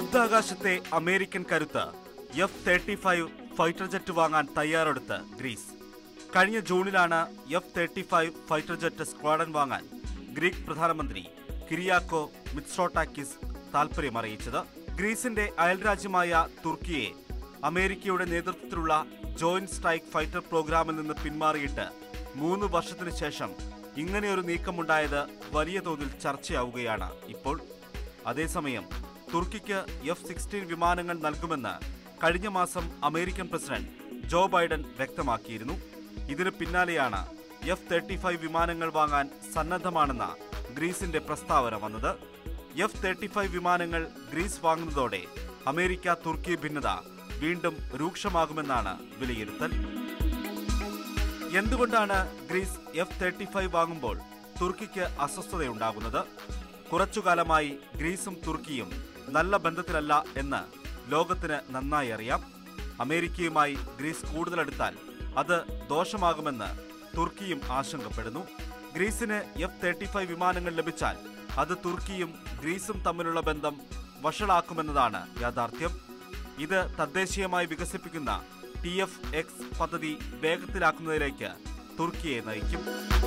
യുദ്ധാകാശത്തെ American കരുത്ത് F thirty five fighter jet വാങ്ങാൻ തയ്യാറെടുത്ത് ഗ്രീസ് കഴിഞ്ഞ ജൂണിലാണ് F thirty five fighter jet squadron വാങ്ങാൻ ഗ്രീക്ക് പ്രധാനമന്ത്രി കിരിയാക്കോ മിത്സോട്ടാക്കിസ് താൽപര്യം അറിയിച്ചത് ഗ്രീസിന്റെ അയൽരാജ്യമായ തുർക്കിയെ അമേരിക്കയുടെ നേതൃത്വത്തിലുള്ള ജോയിന്റ് സ്ട്രൈക്ക് ഫൈറ്റർ പ്രോഗ്രാമിൽ നിന്ന് പിന്മാറിയിട്ട് മൂന്ന് വർഷത്തിനു ശേഷം ഇങ്ങനെയൊരു നീക്കമുണ്ടായത് വലിയ തോതിൽ ചർച്ചയാവുകയാണ് ഇപ്പോൾ അതേസമയം തുർക്കിക്ക് എഫ് സിക്സ്റ്റീൻ വിമാനങ്ങൾ നൽകുമെന്ന് കഴിഞ്ഞ മാസം അമേരിക്കൻ പ്രസിഡന്റ് ജോ ബൈഡൻ വ്യക്തമാക്കിയിരുന്നു ഇതിന് പിന്നാലെയാണ് എഫ് തേർട്ടി ഫൈവ് വിമാനങ്ങൾ വാങ്ങാൻ സന്നദ്ധമാണെന്ന ഗ്രീസിന്റെ പ്രസ്താവന വന്നത് എഫ് തേർട്ടി ഫൈവ് വിമാനങ്ങൾ ഗ്രീസ് വാങ്ങുന്നതോടെ അമേരിക്ക തുർക്കി ഭിന്നത വീണ്ടും രൂക്ഷമാകുമെന്നാണ് വിലയിരുത്തൽ എന്തുകൊണ്ടാണ് ഗ്രീസ് എഫ് തേർട്ടി ഫൈവ് വാങ്ങുമ്പോൾ തുർക്കിക്ക് അസ്വസ്ഥതയുണ്ടാകുന്നത് കുറച്ചുകാലമായി ഗ്രീസും തുർക്കിയും നല്ല ബന്ധത്തിലല്ല എന്ന് ലോകത്തിന് നന്നായി അറിയാം അമേരിക്കയുമായി ഗ്രീസ് കൂടുതലെടുത്താൽ അത് ദോഷമാകുമെന്ന് തുർക്കിയും ആശങ്കപ്പെടുന്നു ഗ്രീസിന് എഫ് തേർട്ടി ഫൈവ് വിമാനങ്ങൾ ലഭിച്ചാൽ അത് തുർക്കിയും ഗ്രീസും തമ്മിലുള്ള ബന്ധം വഷളാക്കുമെന്നതാണ് യാഥാർത്ഥ്യം ഇത് തദ്ദേശീയമായി വികസിപ്പിക്കുന്ന ടി എഫ് എക്സ് പദ്ധതി വേഗത്തിലാക്കുന്നതിലേക്ക് തുർക്കിയെ നയിക്കും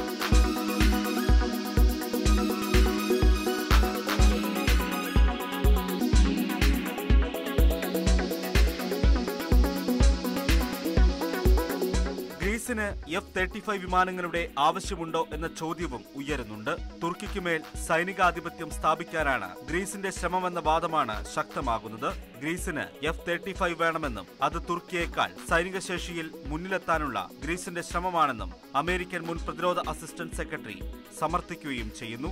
ഗ്രീസിന് എഫ് തേർട്ടി ഫൈവ് വിമാനങ്ങളുടെ ആവശ്യമുണ്ടോ എന്ന ചോദ്യവും ഉയരുന്നുണ്ട് തുർക്കിക്ക് മേൽ സൈനികാധിപത്യം സ്ഥാപിക്കാനാണ് ഗ്രീസിന്റെ ശ്രമമെന്ന വാദമാണ് ശക്തമാകുന്നത് ഗ്രീസിന് എഫ് തേർട്ടി ഫൈവ് വേണമെന്നും അത് തുർക്കിയേക്കാൾ സൈനിക ശേഷിയിൽ മുന്നിലെത്താനുള്ള ഗ്രീസിന്റെ ശ്രമമാണെന്നും അമേരിക്കൻ മുൻ പ്രതിരോധ അസിസ്റ്റന്റ് സെക്രട്ടറി സമർത്ഥിക്കുകയും ചെയ്യുന്നു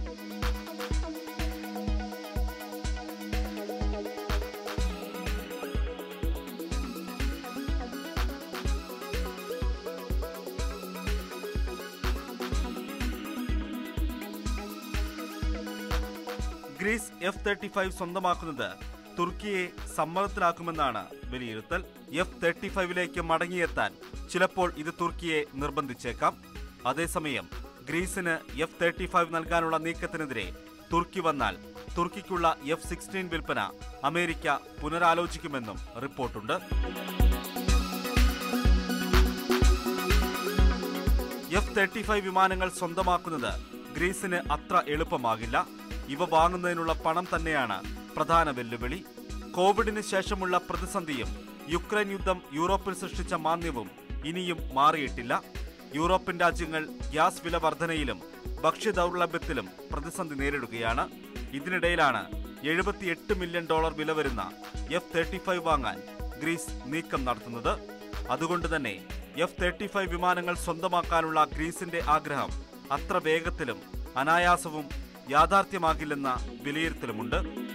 ഗ്രീസ് എഫ് തേർട്ടി ഫൈവ് സ്വന്തമാക്കുന്നത് തുർക്കിയെ സമ്മർദ്ദത്തിലാക്കുമെന്നാണ് വിലയിരുത്തൽ എഫ് തേർട്ടി ഫൈവിലേക്ക് മടങ്ങിയെത്താൻ ചിലപ്പോൾ ഇത് തുർക്കിയെ നിർബന്ധിച്ചേക്കാം അതേസമയം ഗ്രീസിന് എഫ് തേർട്ടി ഫൈവ് നൽകാനുള്ള നീക്കത്തിനെതിരെ തുർക്കി വന്നാൽ തുർക്കിക്കുള്ള എഫ് സിക്സ്റ്റീൻ വിൽപ്പന അമേരിക്ക പുനരാലോചിക്കുമെന്നും റിപ്പോർട്ടുണ്ട് എഫ് തേർട്ടി ഫൈവ് വിമാനങ്ങൾ സ്വന്തമാക്കുന്നത് ഗ്രീസിന് അത്ര എളുപ്പമാകില്ല ഇവ വാങ്ങുന്നതിനുള്ള പണം തന്നെയാണ് പ്രധാന വെല്ലുവിളി കോവിഡിന് ശേഷമുള്ള പ്രതിസന്ധിയും യുക്രൈൻ യുദ്ധം യൂറോപ്പിൽ സൃഷ്ടിച്ച മാന്ദ്യവും ഇനിയും മാറിയിട്ടില്ല യൂറോപ്യൻ രാജ്യങ്ങൾ ഗ്യാസ് വില വർധനയിലും ഭക്ഷ്യദൗർലഭ്യത്തിലും പ്രതിസന്ധി നേരിടുകയാണ് ഇതിനിടയിലാണ് എഴുപത്തിയെട്ട് മില്യൺ ഡോളർ വില വരുന്ന എഫ് തേർട്ടി ഫൈവ് വാങ്ങാൻ ഗ്രീസ് നീക്കം നടത്തുന്നത് അതുകൊണ്ട് തന്നെ എഫ് തേർട്ടി ഫൈവ് വിമാനങ്ങൾ സ്വന്തമാക്കാനുള്ള ഗ്രീസിന്റെ ആഗ്രഹം അത്ര വേഗത്തിലും അനായാസവും യാഥാർത്ഥ്യമാകില്ലെന്ന വിലയിരുത്തലുമുണ്ട്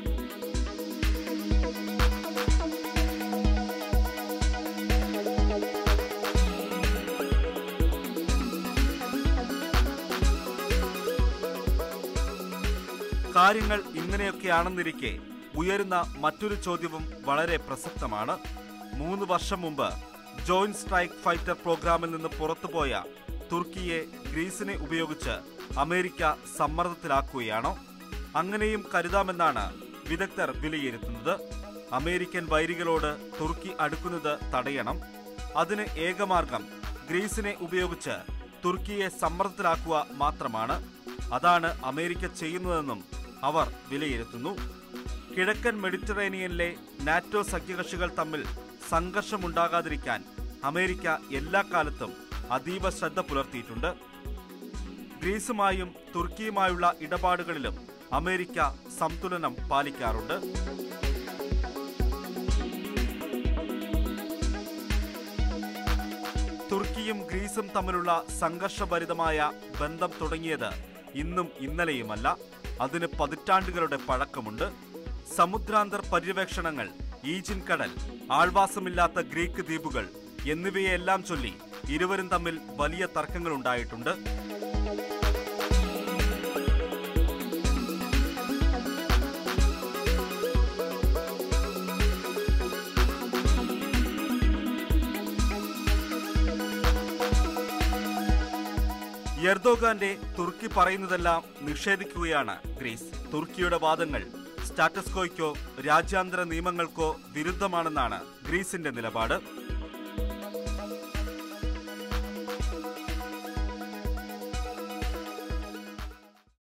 കാര്യങ്ങൾ ഇങ്ങനെയൊക്കെയാണെന്നിരിക്കെ ഉയരുന്ന മറ്റൊരു ചോദ്യവും വളരെ പ്രസക്തമാണ് മൂന്ന് വർഷം മുമ്പ് ജോയിന്റ് സ്ട്രൈക്ക് ഫൈറ്റർ പ്രോഗ്രാമിൽ നിന്ന് പുറത്തുപോയ തുർക്കിയെ ഗ്രീസിനെ ഉപയോഗിച്ച് അമേരിക്ക സമ്മർദ്ദത്തിലാക്കുകയാണോ അങ്ങനെയും കരുതാമെന്നാണ് വിദഗ്ധർ വിലയിരുത്തുന്നത് അമേരിക്കൻ വൈരികളോട് തുർക്കി അടുക്കുന്നത് തടയണം അതിന് ഏകമാർഗം ഗ്രീസിനെ ഉപയോഗിച്ച് തുർക്കിയെ സമ്മർദ്ദത്തിലാക്കുക മാത്രമാണ് അതാണ് അമേരിക്ക ചെയ്യുന്നതെന്നും അവർ വിലയിരുത്തുന്നു കിഴക്കൻ മെഡിറ്ററേനിയനിലെ നാറ്റോ സഖ്യകക്ഷികൾ തമ്മിൽ സംഘർഷമുണ്ടാകാതിരിക്കാൻ അമേരിക്ക എല്ലാ കാലത്തും അതീവ ശ്രദ്ധ പുലർത്തിയിട്ടുണ്ട് ഗ്രീസുമായും തുർക്കിയുമായുള്ള ഇടപാടുകളിലും അമേരിക്ക സംതുലനം പാലിക്കാറുണ്ട് തുർക്കിയും ഗ്രീസും തമ്മിലുള്ള സംഘർഷഭരിതമായ ബന്ധം തുടങ്ങിയത് ഇന്നും ഇന്നലെയുമല്ല അതിന് പതിറ്റാണ്ടുകളുടെ പഴക്കമുണ്ട് സമുദ്രാന്തർ പര്യവേക്ഷണങ്ങൾ ഈജിൻ കടൽ ആൾവാസമില്ലാത്ത ഗ്രീക്ക് ദ്വീപുകൾ എന്നിവയെല്ലാം ചൊല്ലി ഇരുവരും തമ്മിൽ വലിയ തർക്കങ്ങളുണ്ടായിട്ടുണ്ട് എർദോഗാന്റെ തുർക്കി പറയുന്നതെല്ലാം നിഷേധിക്കുകയാണ് ഗ്രീസ് തുർക്കിയുടെ വാദങ്ങൾ സ്റ്റാറ്റസ്കോയ്ക്കോ രാജ്യാന്തര നിയമങ്ങൾക്കോ വിരുദ്ധമാണെന്നാണ് ഗ്രീസിന്റെ നിലപാട്